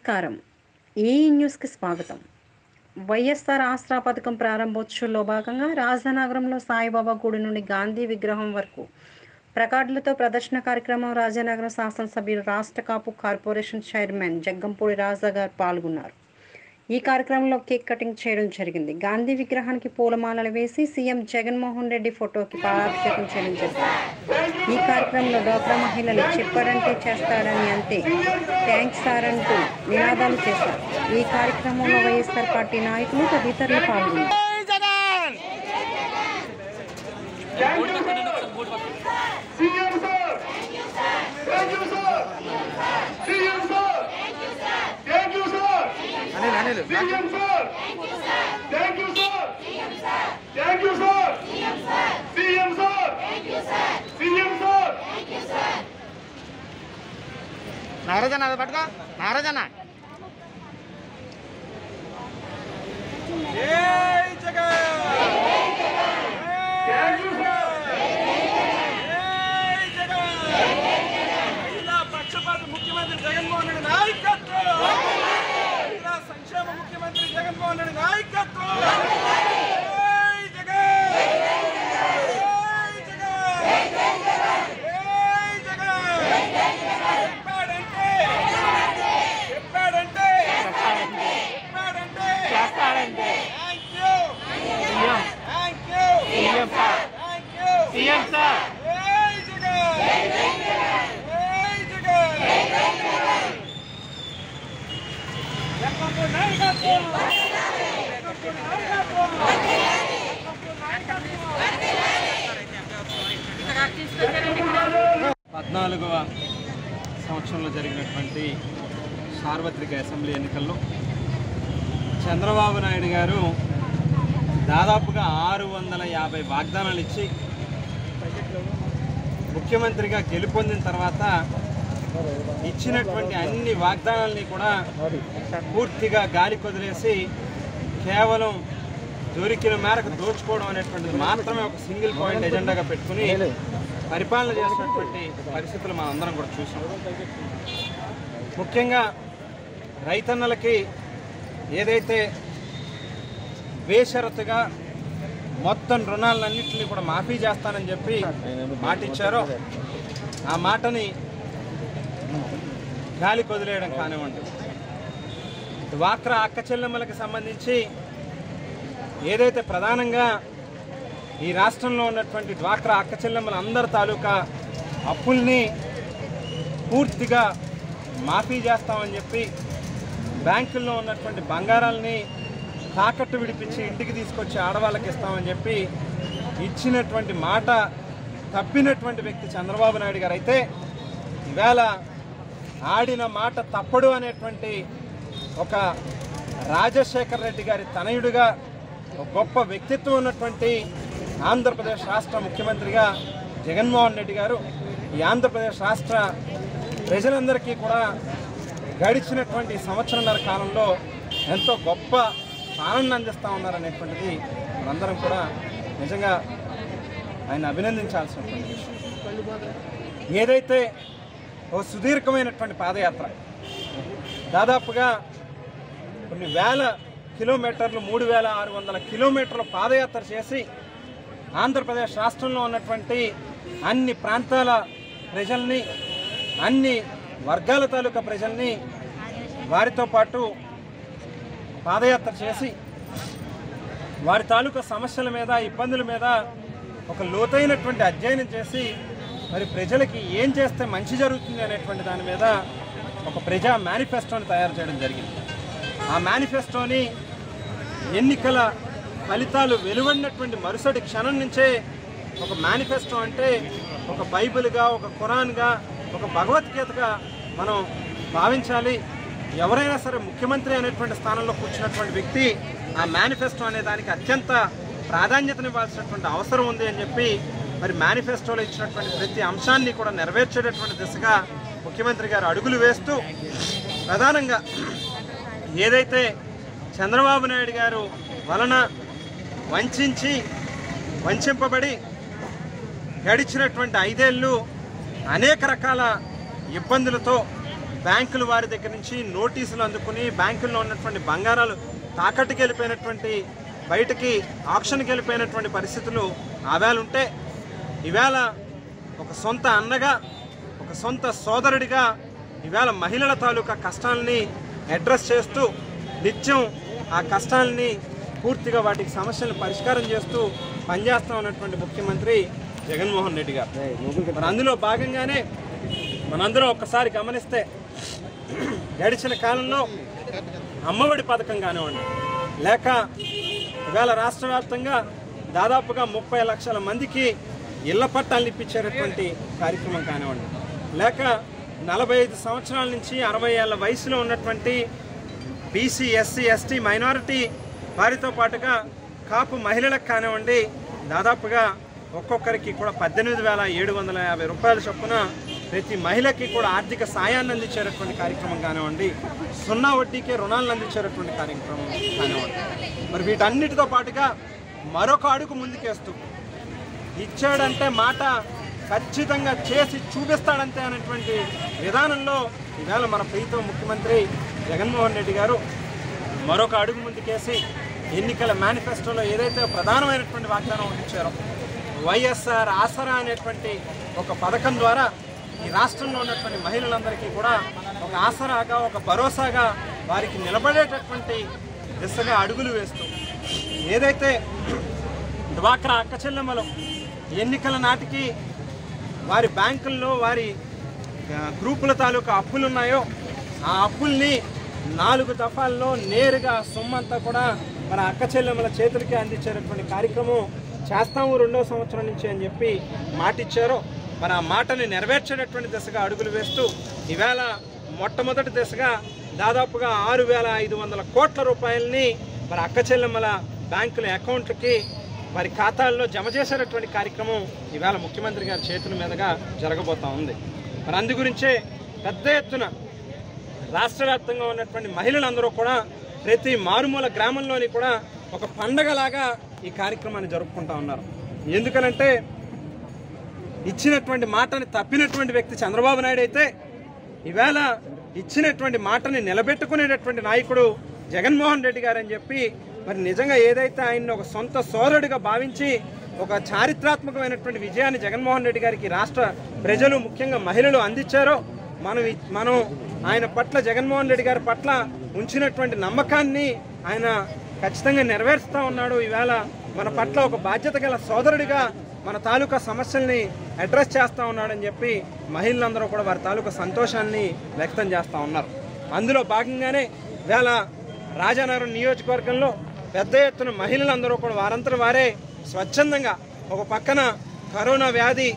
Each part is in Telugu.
నమస్కారం ఈ న్యూస్కి స్వాగతం వైఎస్ఆర్ ఆసరా పథకం ప్రారంభోత్సవంలో భాగంగా రాజానగరంలో సాయిబాబా గుడి నుండి గాంధీ విగ్రహం వరకు ప్రకార్డులతో ప్రదర్శన కార్యక్రమం రాజానగరం శాసనసభ్యులు రాష్ట్ర కాపు కార్పొరేషన్ చైర్మన్ జగ్గంపూడి రాజా గారు పాల్గొన్నారు ఈ కార్యక్రమంలో కేక్ కటింగ్ చేయడం జరిగింది గాంధీ విగ్రహానికి పూలమాలలు వేసి సీఎం జగన్మోహన్ రెడ్డి ఫోటోకి పాలాభిషేకం చేయడం జరిగింది ఈ కార్యక్రమంలో డోక్రా మహిళలు చెప్పాడంటే చేస్తాడని అంతే థ్యాంక్స్ సార్ అంటూ నినాదాలు చేశారు ఈ కార్యక్రమంలో వైఎస్ఆర్ పార్టీ నాయకులు తదితరులు పాల్గొన్నారు CM sir thank you sir CM sir thank you sir Anil Anil CM sir thank you sir thank you sir CM sir CM sir నాగరాజన్న అది పట్టుకో నాగరాజన్న థ్యాంక్ యూ సార్ మహిళా పక్షపాత ముఖ్యమంత్రి జగన్మోహన్ రెడ్డి నాయకత్వం మహిళా సంక్షేమ ముఖ్యమంత్రి జగన్మోహన్ రెడ్డి నాయకత్వం జై జగన్ జై జగన్ జై జగన్ చెప్పాడంటే చెప్పాడంటే చెప్పాడంటే thank you thank you thank you CM sir జై జగన్ జై జగన్ జగన్మోహన్ నాయకత్వం జగన్మోహన్ నాయకత్వం పద్నాలుగవ సంవత్సరంలో జరిగినటువంటి సార్వత్రిక అసెంబ్లీ ఎన్నికల్లో చంద్రబాబు నాయుడు గారు దాదాపుగా ఆరు వందల యాభై వాగ్దానాలు ఇచ్చి ముఖ్యమంత్రిగా గెలుపొందిన తర్వాత ఇచ్చినటువంటి అన్ని వాగ్దానాల్ని కూడా పూర్తిగా గాలి కొదిలేసి కేవలం దొరికిన మేరకు దోచుకోవడం అనేటువంటిది మాత్రమే ఒక సింగిల్ పాయింట్ ఎజెండాగా పెట్టుకుని పరిపాలన చేసినటువంటి పరిస్థితులు మనం అందరం కూడా చూసాం ముఖ్యంగా రైతన్నలకి ఏదైతే బేషరతుగా మొత్తం రుణాలన్నింటినీ కూడా మాఫీ చేస్తానని చెప్పి మాటిచ్చారో ఆ మాటని గాలి కొదిలేయడం కానివ్వండి డ్వాక్రా అక్క చెల్లెమ్మలకు సంబంధించి ఏదైతే ప్రధానంగా ఈ రాష్ట్రంలో ఉన్నటువంటి డ్వాక్రా అక్క చెల్లెమ్మల అందరి తాలూకా అప్పుల్ని పూర్తిగా మాఫీ చేస్తామని చెప్పి బ్యాంకుల్లో ఉన్నటువంటి బంగారాలని తాకట్టు విడిపించి ఇంటికి తీసుకొచ్చి ఆడవాళ్ళకి ఇస్తామని చెప్పి ఇచ్చినటువంటి మాట తప్పినటువంటి వ్యక్తి చంద్రబాబు నాయుడు గారు అయితే ఈవేళ ఆడిన మాట తప్పడు అనేటువంటి ఒక రాజశేఖర్ రెడ్డి గారి తనయుడిగా ఒక గొప్ప వ్యక్తిత్వం ఉన్నటువంటి ఆంధ్రప్రదేశ్ రాష్ట్ర ముఖ్యమంత్రిగా జగన్మోహన్ రెడ్డి గారు ఈ ఆంధ్రప్రదేశ్ రాష్ట్ర ప్రజలందరికీ కూడా గడిచినటువంటి సంవత్సరంన్నర కాలంలో ఎంతో గొప్ప పాలన అందిస్తూ ఉన్నారనేటువంటిది మనందరం కూడా నిజంగా ఆయన అభినందించాల్సినటువంటి విషయం ఏదైతే ఓ సుదీర్ఘమైనటువంటి పాదయాత్ర దాదాపుగా కొన్ని వేల కిలోమీటర్లు మూడు వేల ఆరు వందల కిలోమీటర్ల పాదయాత్ర చేసి ఆంధ్రప్రదేశ్ రాష్ట్రంలో ఉన్నటువంటి అన్ని ప్రాంతాల ప్రజల్ని అన్ని వర్గాల తాలూకా ప్రజల్ని వారితో పాటు పాదయాత్ర చేసి వారి తాలూకా సమస్యల మీద ఇబ్బందుల మీద ఒక లోతైనటువంటి అధ్యయనం చేసి మరి ప్రజలకి ఏం చేస్తే మంచి జరుగుతుంది అనేటువంటి దాని మీద ఒక ప్రజా మేనిఫెస్టోని తయారు చేయడం జరిగింది ఆ మేనిఫెస్టోని ఎన్నికల ఫలితాలు వెలువడినటువంటి మరుసటి క్షణం నుంచే ఒక మేనిఫెస్టో అంటే ఒక బైబిల్గా ఒక ఖురాన్గా ఒక భగవద్గీతగా మనం భావించాలి ఎవరైనా సరే ముఖ్యమంత్రి అనేటువంటి స్థానంలో కూర్చున్నటువంటి వ్యక్తి ఆ మేనిఫెస్టో అనే దానికి అత్యంత ప్రాధాన్యతనివ్వాల్సినటువంటి అవసరం ఉంది అని చెప్పి మరి మేనిఫెస్టోలో ఇచ్చినటువంటి ప్రతి అంశాన్ని కూడా నెరవేర్చేటటువంటి దిశగా ముఖ్యమంత్రి గారు అడుగులు వేస్తూ ప్రధానంగా ఏదైతే చంద్రబాబు నాయుడు గారు వలన వంచి వంచింపబడి గడిచినటువంటి ఐదేళ్ళు అనేక రకాల ఇబ్బందులతో బ్యాంకుల వారి దగ్గర నుంచి నోటీసులు అందుకుని బ్యాంకుల్లో ఉన్నటువంటి బంగారాలు తాకట్టుకి వెళ్ళిపోయినటువంటి బయటకి ఆక్షన్కి వెళ్ళిపోయినటువంటి పరిస్థితులు ఆవేళ ఉంటే ఈవేళ ఒక సొంత అన్నగా ఒక సొంత సోదరుడిగా ఈవేళ మహిళల తాలూకా కష్టాలని అడ్రస్ చేస్తూ నిత్యం ఆ కష్టాలని పూర్తిగా వాటికి సమస్యలను పరిష్కారం చేస్తూ పనిచేస్తా ఉన్నటువంటి ముఖ్యమంత్రి జగన్మోహన్ రెడ్డి గారు మరి అందులో భాగంగానే మనందరం ఒక్కసారి గమనిస్తే గడిచిన కాలంలో అమ్మఒడి పథకం కానివ్వండి లేక ఇవాళ రాష్ట్ర వ్యాప్తంగా దాదాపుగా ముప్పై లక్షల మందికి ఇళ్ల పట్టాలు ఇప్పించేటటువంటి కార్యక్రమం కానివ్వండి లేక నలభై ఐదు సంవత్సరాల నుంచి అరవై ఏళ్ళ వయసులో ఉన్నటువంటి బీసీ ఎస్సీ ఎస్టీ మైనారిటీ వారితో పాటుగా కాపు మహిళలకు కానివ్వండి దాదాపుగా ఒక్కొక్కరికి కూడా పద్దెనిమిది వేల ఏడు వందల యాభై రూపాయల చొప్పున ప్రతి మహిళకి కూడా ఆర్థిక సాయాన్ని అందించేటటువంటి కార్యక్రమం కానివ్వండి సున్నా వడ్డీకే రుణాలను అందించేటటువంటి కార్యక్రమం కానివ్వండి మరి వీటన్నిటితో పాటుగా మరొక అడుగు ముందుకేస్తూ ఇచ్చాడంటే మాట ఖచ్చితంగా చేసి చూపిస్తాడంతే అనేటువంటి విధానంలో ఈవేళ మన ప్రీతం ముఖ్యమంత్రి జగన్మోహన్ రెడ్డి గారు మరొక అడుగు ముందుకేసి ఎన్నికల మేనిఫెస్టోలో ఏదైతే ప్రధానమైనటువంటి వాగ్దానం ఇచ్చారో వైఎస్ఆర్ ఆసరా అనేటువంటి ఒక పథకం ద్వారా ఈ రాష్ట్రంలో ఉన్నటువంటి మహిళలందరికీ కూడా ఒక ఆసరాగా ఒక భరోసాగా వారికి నిలబడేటటువంటి దిశగా అడుగులు వేస్తూ ఏదైతే డ్వాక్రా అక్క చెల్లెమ్మలు ఎన్నికల నాటికి వారి బ్యాంకుల్లో వారి ఆ, గ్రూపుల తాలూకా అప్పులు ఉన్నాయో ఆ అప్పుల్ని నాలుగు దఫాల్లో నేరుగా సొమ్మంతా కూడా మన అక్క చెల్లెమ్మల చేతులకి అందించేటటువంటి కార్యక్రమం చేస్తాము రెండో సంవత్సరం నుంచి అని చెప్పి మాట ఇచ్చారు మరి ఆ మాటని నెరవేర్చేటటువంటి దిశగా అడుగులు వేస్తూ ఈవేళ మొట్టమొదటి దిశగా దాదాపుగా ఆరు వేల ఐదు వందల కోట్ల రూపాయలని మరి అక్క చెల్లెమ్మల బ్యాంకుల అకౌంట్లకి వారి ఖాతాల్లో జమ చేసేటటువంటి కార్యక్రమం ఈవేళ ముఖ్యమంత్రి గారి చేతుల మీదుగా జరగబోతా ఉంది మరి అందు గురించే పెద్ద ఎత్తున రాష్ట్ర వ్యాప్తంగా ఉన్నటువంటి మహిళలందరూ కూడా ప్రతి మారుమూల గ్రామంలోని కూడా ఒక పండగలాగా ఈ కార్యక్రమాన్ని జరుపుకుంటా ఉన్నారు ఎందుకనంటే ఇచ్చినటువంటి మాటని తప్పినటువంటి వ్యక్తి చంద్రబాబు నాయుడు అయితే ఈవేళ ఇచ్చినటువంటి మాటని నిలబెట్టుకునేటటువంటి నాయకుడు జగన్మోహన్ రెడ్డి గారు అని చెప్పి మరి నిజంగా ఏదైతే ఆయన్ని ఒక సొంత సోదరుడిగా భావించి ఒక చారిత్రాత్మకమైనటువంటి విజయాన్ని జగన్మోహన్ రెడ్డి గారికి రాష్ట్ర ప్రజలు ముఖ్యంగా మహిళలు అందించారో మనం ఇ- మనం ఆయన పట్ల జగన్మోహన్ రెడ్డి గారి పట్ల ఉంచినటువంటి నమ్మకాన్ని ఆయన ఖచ్చితంగా నెరవేరుస్తూ ఉన్నాడు ఈవేళ మన పట్ల ఒక బాధ్యత గల సోదరుడిగా మన తాలూకా సమస్యల్ని అడ్రస్ చేస్తూ ఉన్నాడని చెప్పి మహిళలందరూ కూడా వారి తాలూకా సంతోషాన్ని వ్యక్తం చేస్తూ ఉన్నారు అందులో భాగంగానే వేళ రాజానగరం నియోజకవర్గంలో పెద్ద ఎత్తున మహిళలందరూ కూడా వారంతట వారే స్వచ్ఛందంగా ఒక పక్కన కరోనా వ్యాధి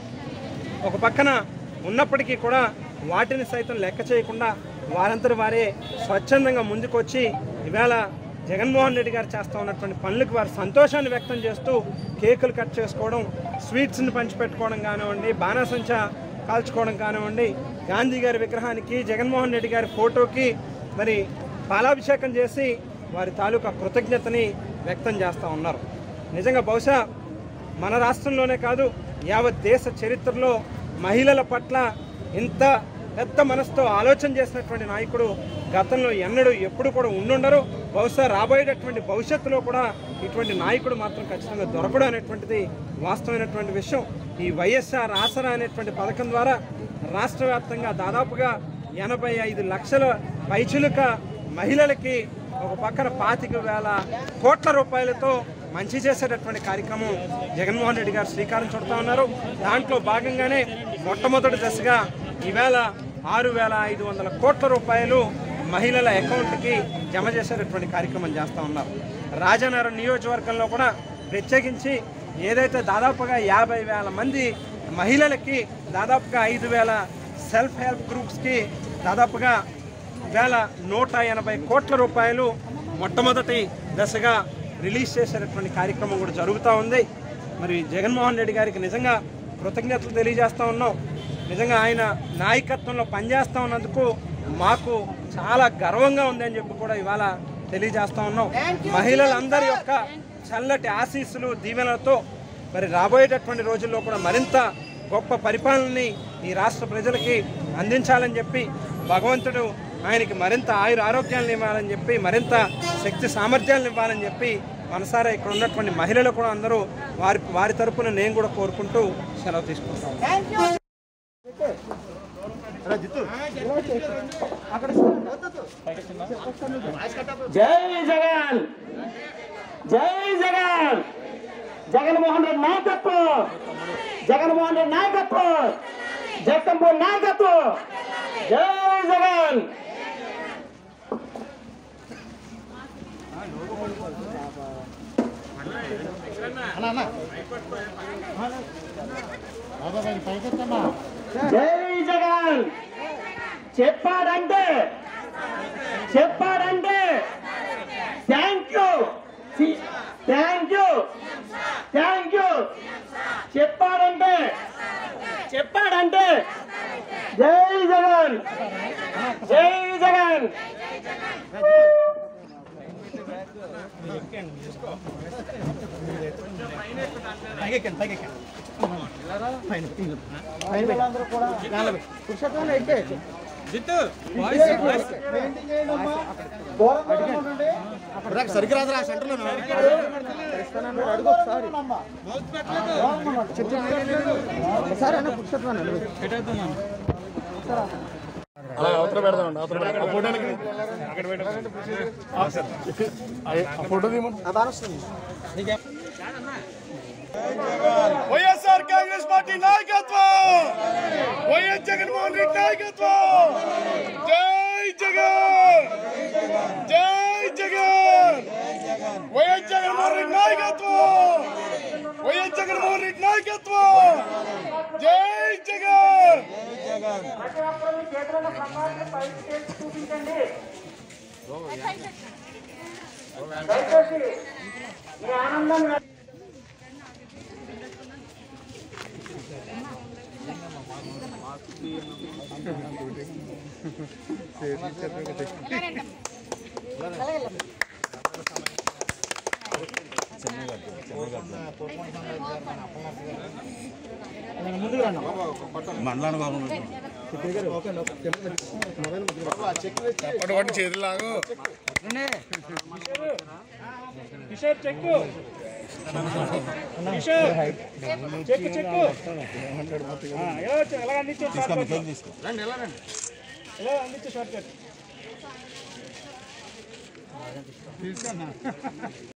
ఒక పక్కన ఉన్నప్పటికీ కూడా వాటిని సైతం లెక్క చేయకుండా వారంతటి వారే స్వచ్ఛందంగా ముందుకొచ్చి ఈవేళ జగన్మోహన్ రెడ్డి గారు చేస్తూ ఉన్నటువంటి పనులకు వారి సంతోషాన్ని వ్యక్తం చేస్తూ కేకులు కట్ చేసుకోవడం స్వీట్స్ని పంచిపెట్టుకోవడం కానివ్వండి బాణాసంచా కాల్చుకోవడం కానివ్వండి గాంధీ గారి విగ్రహానికి జగన్మోహన్ రెడ్డి గారి ఫోటోకి మరి పాలాభిషేకం చేసి వారి తాలూకా కృతజ్ఞతని వ్యక్తం చేస్తూ ఉన్నారు నిజంగా బహుశా మన రాష్ట్రంలోనే కాదు యావత్ దేశ చరిత్రలో మహిళల పట్ల ఇంత పెద్ద మనసుతో ఆలోచన చేసినటువంటి నాయకుడు గతంలో ఎన్నడూ ఎప్పుడు కూడా ఉండుండరు బహుశా రాబోయేటటువంటి భవిష్యత్తులో కూడా ఇటువంటి నాయకుడు మాత్రం ఖచ్చితంగా దొరకడు అనేటువంటిది వాస్తవమైనటువంటి విషయం ఈ వైఎస్ఆర్ ఆసరా అనేటువంటి పథకం ద్వారా రాష్ట్ర వ్యాప్తంగా దాదాపుగా ఎనభై ఐదు లక్షల పైచులుక మహిళలకి ఒక పక్కన పాతిక వేల కోట్ల రూపాయలతో మంచి చేసేటటువంటి కార్యక్రమం జగన్మోహన్ రెడ్డి గారు శ్రీకారం చుడతా ఉన్నారు దాంట్లో భాగంగానే మొట్టమొదటి దశగా ఈవేళ ఆరు వేల ఐదు వందల కోట్ల రూపాయలు మహిళల అకౌంట్కి జమ చేసేటటువంటి కార్యక్రమం చేస్తూ ఉన్నారు రాజానగరం నియోజకవర్గంలో కూడా ప్రత్యేకించి ఏదైతే దాదాపుగా యాభై వేల మంది మహిళలకి దాదాపుగా ఐదు వేల సెల్ఫ్ హెల్ప్ గ్రూప్స్కి దాదాపుగా వేల నూట ఎనభై కోట్ల రూపాయలు మొట్టమొదటి దశగా రిలీజ్ చేసేటటువంటి కార్యక్రమం కూడా జరుగుతూ ఉంది మరి జగన్మోహన్ రెడ్డి గారికి నిజంగా కృతజ్ఞతలు తెలియజేస్తూ ఉన్నాం నిజంగా ఆయన నాయకత్వంలో పనిచేస్తూ ఉన్నందుకు మాకు చాలా గర్వంగా ఉంది అని చెప్పి కూడా ఇవాళ తెలియజేస్తా ఉన్నాం మహిళలందరి యొక్క చల్లటి ఆశీస్సులు దీవెనలతో మరి రాబోయేటటువంటి రోజుల్లో కూడా మరింత గొప్ప పరిపాలనని ఈ రాష్ట్ర ప్రజలకి అందించాలని చెప్పి భగవంతుడు ఆయనకి మరింత ఆయుర ఆరోగ్యాలను ఇవ్వాలని చెప్పి మరింత శక్తి సామర్థ్యాలను ఇవ్వాలని చెప్పి మనసారా ఇక్కడ ఉన్నటువంటి మహిళలు కూడా అందరూ వారి వారి తరపున నేను కూడా కోరుకుంటూ సెలవు తీసుకుంటాను జై జగన్ జై జగన్ జగన్మోహన్ రెడ్డి నాయకత్వం జగన్మోహన్ రెడ్డి నాయకత్వం జగన్పూర్ నాయకత్వం జై జగన్ జై జగన్ చెప్పాడంటే చెప్పాడంటే thank you thank you thank you చెప్పాడంటే చెప్పాడంటే జై జగన్ జై జగన్ సరిగ్గా రాదురా సెంటర్లో అలా అవతల పెడదామండి అవతల పెడదాం. ఆ ఫోటోనికి ఆ ఫోటో తీయమంటే వైఎస్ఆర్ కాంగ్రెస్ పార్టీ నాయకత్వం వైఎస్ జగన్మోహన్ రెడ్డి నాయకత్వం జై జగన్ జై జగన్ వైఎస్ జగన్మోహన్ రెడ్డి నాయకత్వం వైఎస్ జగన్మోహన్ రెడ్డి నాయకత్వం జై జగన్ ఒకటి చేతులాగు కిషోర్ చెక్కు కిషోర్ చెక్కు చెక్కు ఆ, ఎలా వచ్చా ఎలా అందించావు షార్ట్ కట్ ఎలా అందించావు షార్ట్ కట్